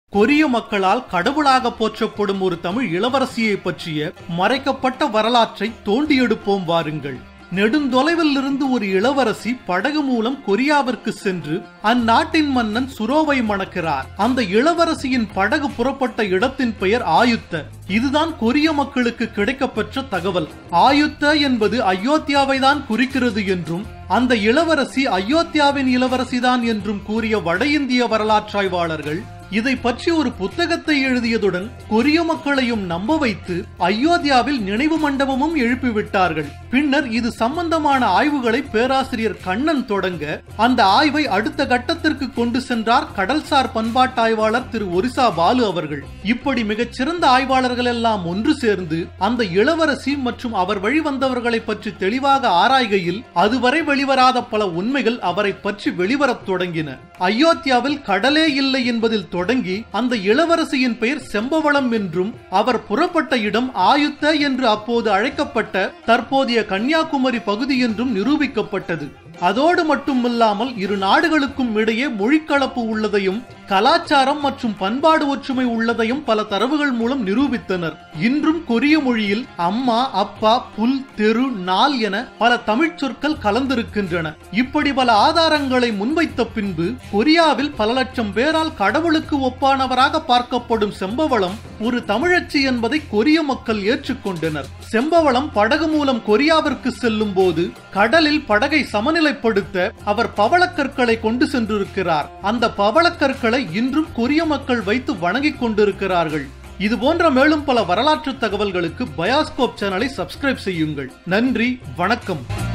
கொரிய மக்களால் கடவுளாக போற்றப்படும் ஒரு தமிழ் இளவரசியை பற்றிய மறைக்கப்பட்ட வரலாற்றை தோண்டி எடுப்போம் வாருங்கள் நெடுந்தொலைவில் இருந்து ஒரு இளவரசி படகு மூலம் கொரியாவிற்கு சென்று அந்நாட்டின் மன்னன் சுரோவை மணக்கிறார் அந்த இளவரசியின் படகு புறப்பட்ட இடத்தின் பெயர் ஆயுத்த இதுதான் கொரிய மக்களுக்கு கிடைக்கப்பெற்ற தகவல் ஆயுத்த என்பது அயோத்தியாவை தான் குறிக்கிறது என்றும் அந்த இளவரசி அயோத்தியாவின் இளவரசிதான் என்றும் கூறிய வட இந்திய வரலாற்றாய்வாளர்கள் இதை பற்றி ஒரு புத்தகத்தை எழுதியதுடன் கொரிய மக்களையும் நம்ப வைத்து அயோத்தியாவில் நினைவு மண்டபமும் எழுப்பிவிட்டார்கள் பின்னர் இது சம்பந்தமான ஆய்வுகளை பேராசிரியர் கண்ணன் தொடங்க அந்த ஆய்வை அடுத்த கட்டத்திற்கு கொண்டு சென்றார் கடல்சார் பண்பாட்டாய்வாளர் திரு ஒரிசா பாலு அவர்கள் இப்படி மிகச் சிறந்த ஆய்வாளர்கள் எல்லாம் ஒன்று சேர்ந்து அந்த இளவரசி மற்றும் அவர் வழி வந்தவர்களை பற்றி தெளிவாக ஆராய்கையில் அதுவரை வெளிவராத பல உண்மைகள் அவரை பற்றி வெளிவரத் தொடங்கின அயோத்தியாவில் கடலே இல்லை என்பதில் தொடங்கி அந்த இளவரசியின் பெயர் செம்பவளம் என்றும் அவர் புறப்பட்ட இடம் ஆயுத்த என்று அப்போது அழைக்கப்பட்ட தற்போதைய கன்னியாகுமரி பகுதி என்றும் நிரூபிக்கப்பட்டது அதோடு மட்டுமில்லாமல் இரு நாடுகளுக்கும் இடையே மொழிக்கலப்பு உள்ளதையும் கலாச்சாரம் மற்றும் பண்பாடு ஒற்றுமை உள்ளதையும் பல தரவுகள் மூலம் நிரூபித்தனர் இன்றும் கொரிய மொழியில் அம்மா அப்பா புல் தெரு நாள் என பல தமிழ்ச் சொற்கள் கலந்திருக்கின்றன இப்படி பல ஆதாரங்களை முன்வைத்த பின்பு கொரியாவில் பல லட்சம் பேரால் கடவுளுக்கு ஒப்பானவராக பார்க்கப்படும் செம்பவளம் ஒரு தமிழச்சி என்பதை கொரிய மக்கள் ஏற்றுக்கொண்டனர் செம்பவளம் படகு மூலம் கொரியாவிற்கு செல்லும் போது கடலில் படகை சமநிலைப்படுத்த அவர் பவளக்கற்களை கொண்டு சென்றிருக்கிறார் அந்த பவளக்கற்களை இன்றும் கொரிய மக்கள் வைத்து வணங்கிக் கொண்டிருக்கிறார்கள் இது போன்ற மேலும் பல வரலாற்று தகவல்களுக்கு பயாஸ்கோப் சேனலை சப்ஸ்கிரைப் செய்யுங்கள் நன்றி வணக்கம்